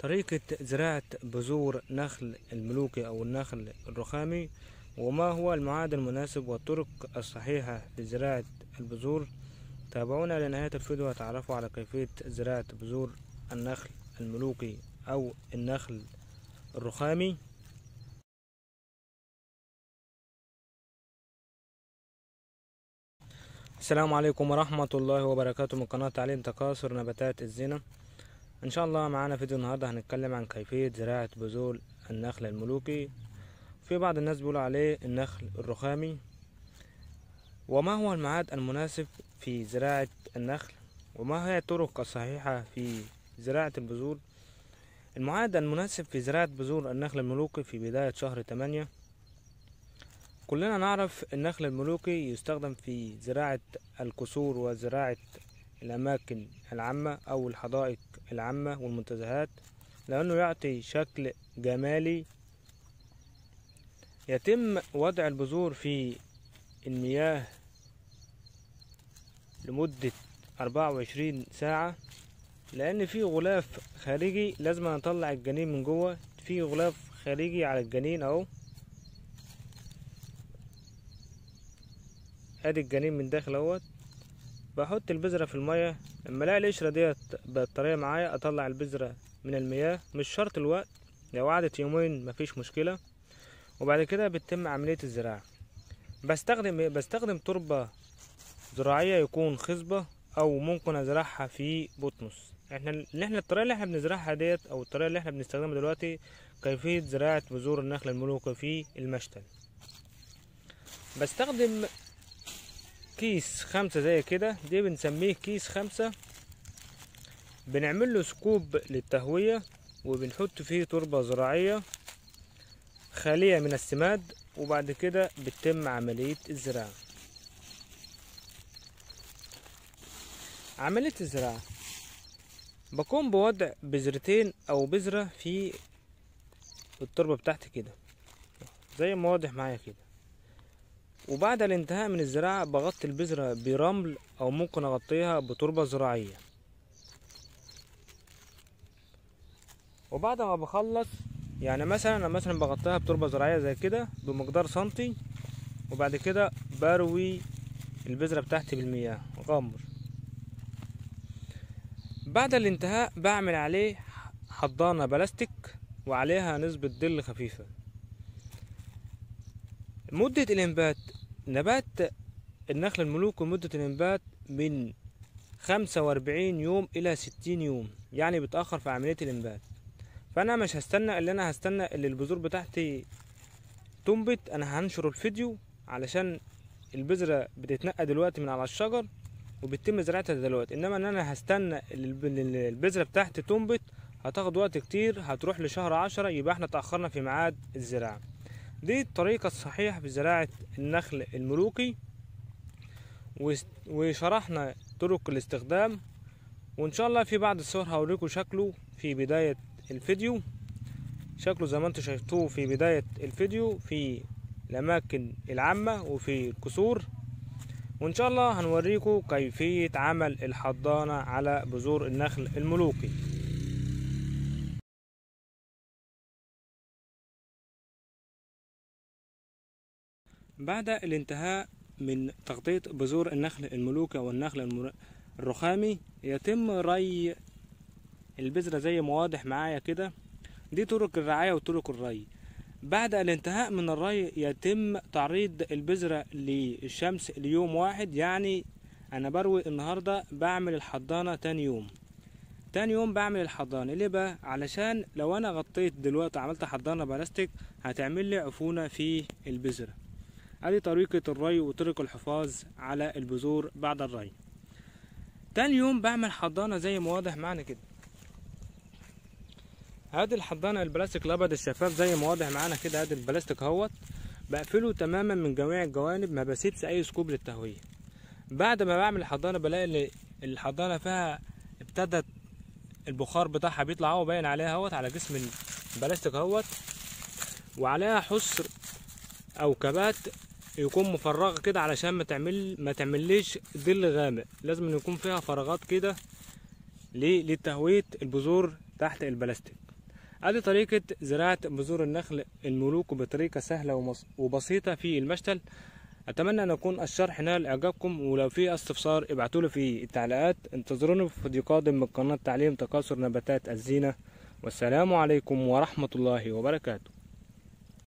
طريقة زراعة بذور نخل الملوكي أو النخل الرخامي وما هو المعاد المناسب والطرق الصحيحة لزراعة البذور تابعونا لنهاية الفيديو وتعرفوا على كيفية زراعة بذور النخل الملوكي أو النخل الرخامي السلام عليكم ورحمة الله وبركاته من قناة تعليم تكاثر نباتات الزينة ان شاء الله معانا فيديو النهارده هنتكلم عن كيفية زراعة بذور النخل الملوكي في بعض الناس بيقولوا عليه النخل الرخامي وما هو الميعاد المناسب في زراعة النخل وما هي الطرق الصحيحة في زراعة البذور الميعاد المناسب في زراعة بذور النخل الملوكي في بداية شهر تمانية كلنا نعرف النخل الملوكي يستخدم في زراعة الكسور وزراعة الأماكن العامة أو الحدائق العامة والمنتزهات لأنه يعطي شكل جمالي يتم وضع البذور في المياه لمدة أربعة وعشرين ساعة لأن في غلاف خارجي لازم نطلع الجنين من جوه في غلاف خارجي على الجنين أهو ادي الجنين من داخل اهوت بحط البذرة في المية لما الاقي القشرة ديت بقت طرية معايا اطلع البذرة من المياه مش شرط الوقت لو قعدت يومين مفيش مشكلة وبعد كده بتتم عملية الزراعة بستخدم ايه بستخدم تربة زراعية يكون خصبة او ممكن ازرعها في بطنس احنا اللي احنا الطريقة اللي احنا بنزرعها ديت او الطريقة اللي احنا بنستخدمها دلوقتي كيفية زراعة بذور النخل الملوكي في المشتل بستخدم كيس خمسة زي كده دي بنسميه كيس خمسة بنعمل له سكوب للتهوية وبنحط فيه تربة زراعية خالية من السماد وبعد كده بتتم عملية الزراعة عملية الزراعة بقوم بوضع بذرتين او بذرة في التربة بتاعتي كده زي ما واضح معايا كده وبعد الانتهاء من الزراعة بغطي البذرة برمل او ممكن اغطيها بتربة زراعية وبعد ما بخلص يعني مثلا انا مثلا بغطيها بتربة زراعية زي كده بمقدار سنتي وبعد كده بروي البذرة بتاعتي بالمياه غمر بعد الانتهاء بعمل عليه حضانة بلاستيك وعليها نسبة ظل خفيفة مدة الإنبات نبات النخل الملوكي مدة الإنبات من خمسة وأربعين يوم إلى ستين يوم يعني بتأخر في عملية الإنبات فأنا مش هستنى اللي أنا هستنى اللي البذور بتاعتي تنبت أنا هنشر الفيديو علشان البذرة بتتنقى دلوقتي من على الشجر وبيتم زراعتها دلوقتي انما ان انا هستنى البذرة بتاعتي تنبت هتاخد وقت كتير هتروح لشهر عشرة يبقى احنا تأخرنا في ميعاد الزراعة دي الطريقة الصحيحة في زراعة النخل الملوكي وشرحنا طرق الاستخدام وان شاء الله في بعض الصور هوريكم شكله في بداية الفيديو شكله زي ما انتم شايفتوه في بداية الفيديو في الاماكن العامة وفي الكسور وان شاء الله هنوريكم كيفية عمل الحضانة على بذور النخل الملوكي بعد الانتهاء من تغطية بذور النخل الملوكي أو النخل الرخامي يتم ري البذرة زي ما واضح معايا كده دي طرق الرعاية وطرق الري بعد الانتهاء من الري يتم تعريض البذرة للشمس ليوم واحد يعني أنا بروي النهاردة بعمل الحضانة تاني يوم تاني يوم بعمل الحضانة ليه بقى علشان لو أنا غطيت دلوقتي عملت حضانة بلاستيك هتعمل لي عفونة في البذرة ادي طريقة الري وطرق الحفاظ على البذور بعد الري تاني يوم بعمل حضانة زي ما واضح معانا كده ادي الحضانة البلاستيك الابيض الشفاف زي ما واضح معانا كده ادي البلاستيك اهوت بقفله تماما من جميع الجوانب ما بسيبش اي سكوب للتهوية بعد ما بعمل الحضانة بلاقي ان الحضانة فيها ابتدت البخار بتاعها بيطلع اهو باين عليها اهوت على جسم البلاستيك اهوت وعليها حصر او كبات يكون مفرغ كده علشان ما تعمل ما تعمليش ظل غامق لازم يكون فيها فراغات كده للتهوية البذور تحت البلاستيك ادي طريقة زراعة بذور النخل الملوك بطريقة سهلة ومس- وبسيطة في المشتل اتمنى ان يكون الشرح نال اعجابكم ولو في استفسار ابعتولي في التعليقات انتظروني في فيديو قادم من قناة تعليم تكاثر نباتات الزينة والسلام عليكم ورحمة الله وبركاته